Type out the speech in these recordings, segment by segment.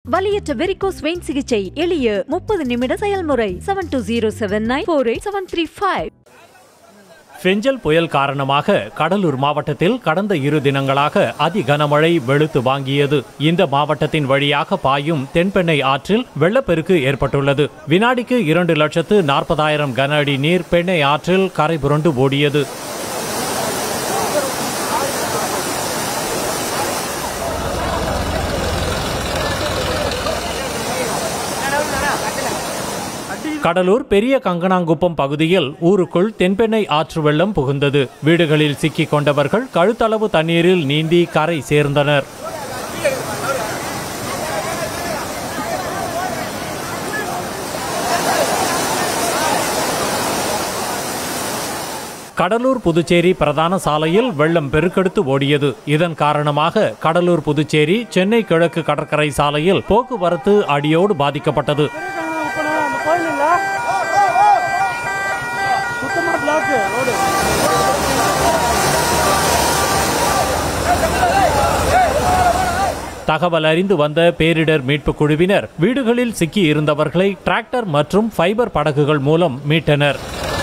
வலியற்ற varicose vein சிகிச்சை எளிய முப்பது நிமிட செயல்முறை seven two zero seven nine four eight seven three five Fengal புயல் காரணமாக கடலூர் மாவட்டத்தில் கடந்த இரு தினங்களாக அதி கனமழை வெளுத்து வாங்கியது இந்த மாவட்டத்தின் வழியாக பாயும் தென்பெண்ணை ஆற்றில் வெள்ளப்பெருக்கு ஏற்பட்டுள்ளது வினாடிக்கு இரண்டு லட்சத்து நாற்பதாயிரம் கன அடி நீர் பெண்ணை ஆற்றில் கரை புரண்டு ஓடியது கடலூர் பெரிய கங்கனாங்குப்பம் பகுதியில் ஊருக்குள் தென்பெண்ணை ஆற்று வெள்ளம் புகுந்தது வீடுகளில் சிக்கிக் கொண்டவர்கள் கழுத்தளவு தண்ணீரில் நீந்தி கரை சேர்ந்தனர் கடலூர் புதுச்சேரி பிரதான சாலையில் வெள்ளம் பெருக்கெடுத்து ஓடியது இதன் காரணமாக கடலூர் புதுச்சேரி சென்னை கிழக்கு கடற்கரை சாலையில் போக்குவரத்து அடியோடு பாதிக்கப்பட்டது தகவல் அறிந்து வந்த பேரிடர் மீட்புக் குழுவினர் வீடுகளில் சிக்கி இருந்தவர்களை டிராக்டர் மற்றும் ஃபைபர் படகுகள் மூலம் மீட்டனர்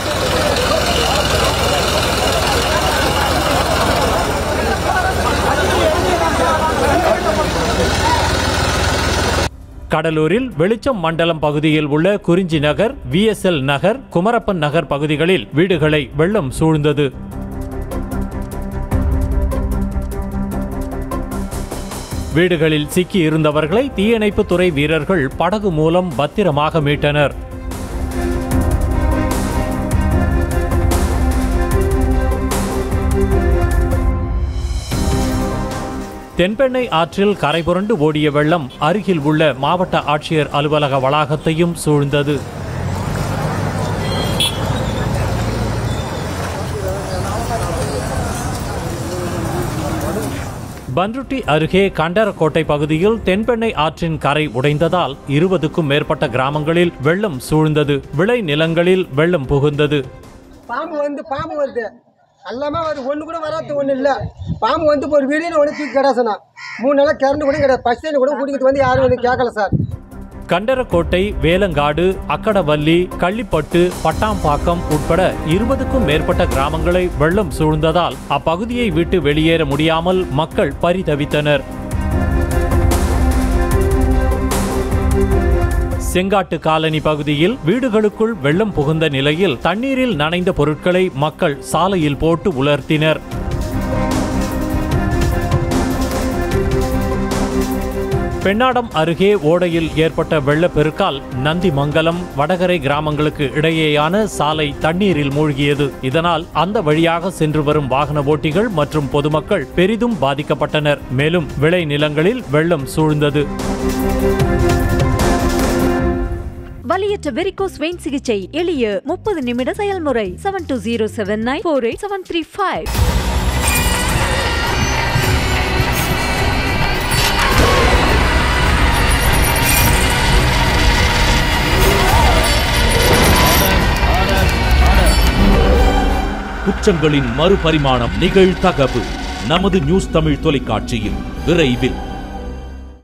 கடலூரில் வெளிச்சம் மண்டலம் பகுதியில் உள்ள குறிஞ்சி நகர் விஎஸ்எல் நகர் குமரப்பன் நகர் பகுதிகளில் வீடுகளை வெள்ளம் சூழ்ந்தது வீடுகளில் சிக்கி இருந்தவர்களை தீயணைப்புத் துறை வீரர்கள் படகு மூலம் பத்திரமாக மீட்டனர் தென்பெண்ணை ஆற்றில் கரைபுரண்டு ஓடிய வெள்ளம் அருகில் உள்ள மாவட்ட ஆட்சியர் அலுவலக வளாகத்தையும் சூழ்ந்தது பன்ருட்டி அருகே கண்டரக்கோட்டை பகுதியில் தென்பெண்ணை ஆற்றின் கரை உடைந்ததால் இருபதுக்கும் மேற்பட்ட கிராமங்களில் வெள்ளம் சூழ்ந்தது விளை நிலங்களில் வெள்ளம் புகுந்தது பாம்பு வந்து பாம்பு வருது எல்லாமே வருது ஒன்று கூட வராது ஒன்றும் இல்லை பாம்பு வந்து இப்போ ஒரு வீடியோ ஒன்று தூக்கி கிடாசனா மூணு நாளாக கரண்ட் கூட கிடையாது பஸ் தண்ணி கூட குடிக்கிறது வந்து யாரும் வந்து கேட்கல சார் கண்டரக்கோட்டை வேலங்காடு அக்கடவல்லி கள்ளிப்பட்டு பட்டாம்பாக்கம் உட்பட இருபதுக்கும் மேற்பட்ட கிராமங்களை வெள்ளம் சூழ்ந்ததால் அப்பகுதியை விட்டு வெளியேற முடியாமல் மக்கள் பரிதவித்தனர் செங்காட்டு காலனி பகுதியில் வீடுகளுக்குள் வெள்ளம் புகுந்த நிலையில் தண்ணீரில் நனைந்த பொருட்களை மக்கள் சாலையில் போட்டு உலர்த்தினர் பெண்ணாடம் அருகே ஓடையில் ஏற்பட்ட வெள்ளப்பெருக்கால் நந்திமங்கலம் வடகரை கிராமங்களுக்கு இடையேயான சாலை தண்ணீரில் மூழ்கியது இதனால் அந்த வழியாக சென்று வரும் வாகன ஓட்டிகள் மற்றும் பொதுமக்கள் பெரிதும் பாதிக்கப்பட்டனர் மேலும் விளை நிலங்களில் வெள்ளம் சூழ்ந்தது வலியற்ற வெரிகோஸ் வெயின் சிகிச்சை எளிய முப்பது நிமிட செயல்முறை seven two zero seven nine four eight seven three five குற்றங்களின் மறுபரிமாணம் நிகழ்தகவு நமது நியூஸ் தமிழ் தொலைக்காட்சியில் விரைவில்